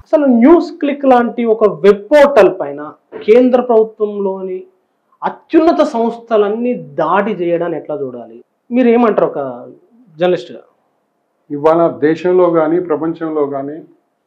అసలు news click లాంటి ఒక వెబ్ పోర్టల్ పైన కేంద్ర ప్రభుత్వంలోని అత్యున్నత సంస్థలన్నీ దాడి చేయడాన్ని ఎట్లా చూడాలి మీరు ఏమంటారు ఒక జర్నలిస్ట్గా ఇవాళ దేశంలో కానీ ప్రపంచంలో కానీ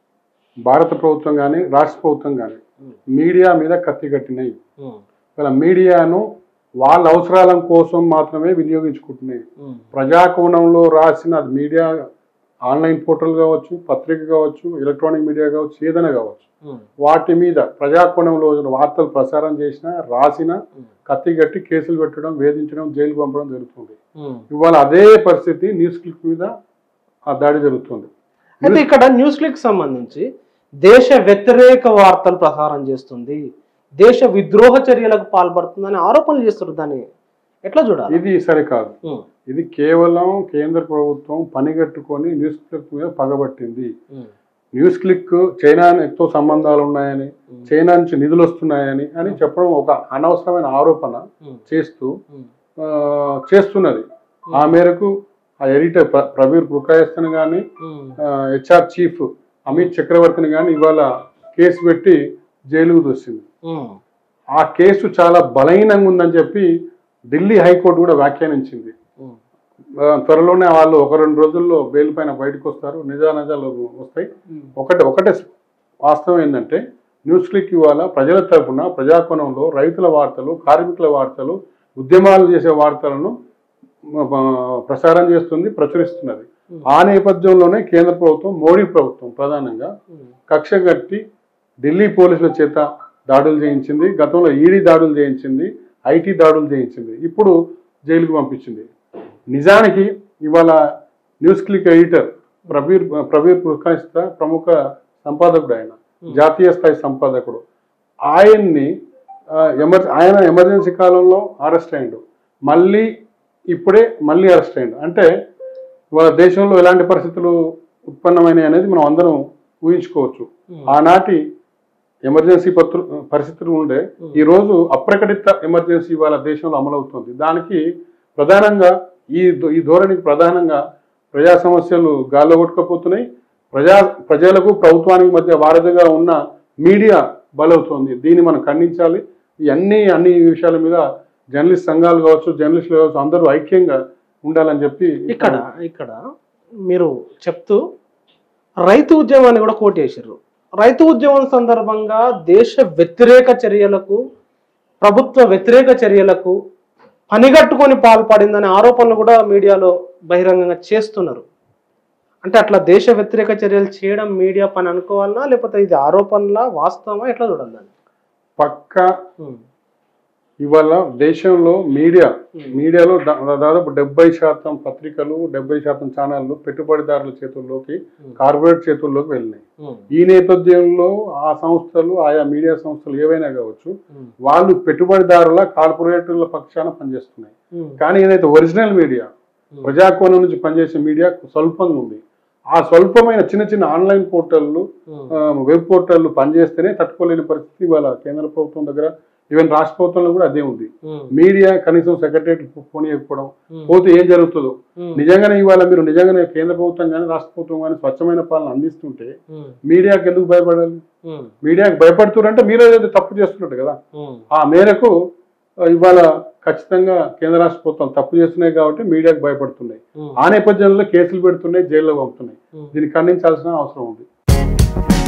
భారత ప్రభుత్వం కానీ రాష్ట్ర ప్రభుత్వం కానీ మీడియా మీద కత్తి కట్టినాయి ఇవాళ మీడియాను వాళ్ళ అవసరాల కోసం మాత్రమే వినియోగించుకుంటున్నాయి ప్రజాకోణంలో రాసిన అది మీడియా ఆన్లైన్ పోర్టల్ కావచ్చు పత్రిక కావచ్చు ఎలక్ట్రానిక్ మీడియా కావచ్చు ఏదైనా కావచ్చు వాటి మీద ప్రజాకోణంలో వార్తలు ప్రసారం చేసిన రాసిన కత్తి కట్టి కేసులు పెట్టడం వేధించడం జైలు పంపడం జరుగుతుంది ఇవాళ అదే పరిస్థితి న్యూస్ క్లిక్ మీద ఆ దాడి జరుగుతుంది అయితే ఇక్కడ న్యూస్ క్లిక్ సంబంధించి దేశ వ్యతిరేక వార్తలు ప్రసారం చేస్తుంది దేశ విద్రోహ చర్యలకు పాల్పడుతుందని ఆరోపణలు చేస్తారు దాన్ని ఎట్లా చూడాలి ఇది సరికాదు ఉమ్, ఇది కేవలం కేంద్ర ప్రభుత్వం పనిగట్టుకొని న్యూస్ క్లిక్ మీద పగబట్టింది ఉమ్, న్యూస్ క్లిక్ చైనాతో సంబంధాలు ఉన్నాయని ఉమ్, చైనా నుంచి నిధులు వస్తున్నాయని అని చెప్పడం ఒక అనవసరమైన ఆరోపణ ఉమ్, చేస్తూ ఉమ్, ఆ, చేస్తున్నది ఆ మేరకు ఆ ఎడిటర్ ప్ర- ప్రవీర్ పుకాయస్తన్ కానీ ఉమ్, హెచ్ఆర్ చీఫ్ అమిత్ చక్రవర్తిని కానీ ఇవాళ కేసు పెట్టి జైలుకు దొచ్చింది ఉమ్, ఆ కేసు చాలా బలహీనంగా ఉందని చెప్పి ఢిల్లీ హైకోర్టు కూడా వ్యాఖ్యానించింది ఉమ్, ఆ, త్వరలోనే వాళ్ళు ఒక రెండు రోజుల్లో బెయిల్ పైన బయటకు వస్తారు నిజానిజాలు వస్తాయి ఉమ్, ఒకటి ఒకటే వాస్తవం ఏంటంటే న్యూస్ క్లిక్ ఇవాళ ప్రజల తరపున ప్రజాకోణంలో రైతుల వార్తలు కార్మికుల వార్తలు ఉద్యమాలు చేసే వార్తలను మ- మ- ప్రసారం చేస్తుంది ప్రచురిస్తున్నది ఆ నేపథ్యంలోనే కేంద్ర ప్రభుత్వం మోడీ ప్రభుత్వం ప్రధానంగా ఉమ్, కక్ష కట్టి ఢిల్లీ పోలీసుల చేత దాడులు చేయించింది గతంలో ఈడీ దాడులు చేయించింది ఐటీ దాడులు చేయించింది ఇప్పుడు జైలుకు పంపించింది నిజానికి ఇవాళ NewsClick editor Praveer Praveer Purkayastha ప్రముఖ సంపాదకుడు ఆయన జాతీయ స్థాయి సంపాదకుడు ఆయన్ని ఆ, ఎమర్ ఆయన ఎమర్జెన్సీ కాలంలో అరెస్ట్ అయ్యిండు మళ్ళీ ఇప్పుడే మళ్ళీ అరెస్ట్ అయ్యిండు అంటే ఇవాళ దేశంలో ఎలాంటి పరిస్థితులు ఉత్పన్నమైనాయి అనేది మనం అందరం ఊహించుకోవచ్చు ఉమ్, ఆనాటి ఎమర్జెన్సీ పత్ర పరిస్థితులు ఉండే ఈ రోజు అప్రకటిత ఎమర్జెన్సీ ఇవాళ దేశంలో అమలవుతుంది దానికి ప్రధానంగా ఈ ధో- ఈ ధోరణికి ప్రధానంగా ప్రజా సమస్యలు గాల్లో కొట్టుకపోతున్నాయి ప్రజా ప్రజలకు ప్రభుత్వానికి మధ్య వారధిగా ఉన్న మీడియా బలవుతోంది దీన్ని మనం ఖండించాలి ఈ అన్ని అన్ని విషయాల మీద జర్నలిస్ట్ సంఘాలు కావచ్చు జర్నలిస్టులు కావచ్చు అందరూ ఐక్యంగా ఉండాలని చెప్పి ఇక్కడ ఇక్కడ మీరు చెప్తూ రైతు ఉద్యమాన్ని కూడా కోట్ చేశారు రైతు ఉద్యమం సందర్భంగా దేశ వ్యతిరేక చర్యలకు ప్రభుత్వ వ్యతిరేక చర్యలకు పనిగట్టుకొని పాల్పడిందనే ఆరోపణలు కూడా మీడియాలో బహిరంగంగా చేస్తున్నారు అంటే అట్లా దేశ వ్యతిరేక చర్యలు చేయడం మీడియా పని అనుకోవాలనా లేకపోతే ఇది ఆరోపణలా వాస్తవమా ఎట్లా చూడాలి దాన్ని పక్క ఇవాళ దేశంలో మీడియా మీడియాలో దా- దాదాపు డెబ్బై శాతం పత్రికలు డెబ్బై శాతం ఛానళ్ళు పెట్టుబడిదారుల చేతుల్లోకి కార్పొరేట్ చేతుల్లోకి వెళ్ళినాయి ఈ నేపథ్యంలో ఆ సంస్థలు ఆయా మీడియా సంస్థలు ఏవైనా కావచ్చు వాళ్ళు పెట్టుబడిదారుల కార్పొరేటర్ల పక్షాన పనిచేస్తున్నాయి కానీ ఏదైతే ఒరిజినల్ మీడియా ప్రజాకోణం నుంచి పనిచేసే మీడియా స్వల్పంగా ఉంది ఆ స్వల్పమైన చిన్న చిన్న ఆన్లైన్ పోర్టళ్ళు ఆ, వెబ్ పోర్టళ్ళు పనిచేస్తేనే తట్టుకోలేని పరిస్థితి ఇవాళ కేంద్ర ప్రభుత్వం దగ్గర ఈవెన్ రాష్ట్ర ప్రభుత్వంలో కూడా అదే ఉంది మీడియా కనీసం సెక్రటరీ పోనీయకపోవడం పోతే ఏం జరుగుతుందో నిజంగానే ఇవాళ మీరు నిజంగానే కేంద్ర ప్రభుత్వం కానీ రాష్ట్ర ప్రభుత్వం కానీ స్వచ్ఛమైన పాలన అందిస్తుంటే మీడియాకి ఎందుకు భయపడాలి మీడియాకి భయపడుతున్నారంటే మీరే ఏదో తప్పు చేస్తున్నట్టు కదా ఆ మేరకు ఆ, ఇవాళ ఖచ్చితంగా కేంద్ర రాష్ట్ర ప్రభుత్వం తప్పు చేస్తున్నాయి కాబట్టి మీడియాకి భయపడుతున్నాయి ఆ నేపథ్యంలో కేసులు పెడుతున్నాయి జైల్లో పంపుతున్నాయి దీన్ని ఖండించాల్సిన అవసరం ఉంది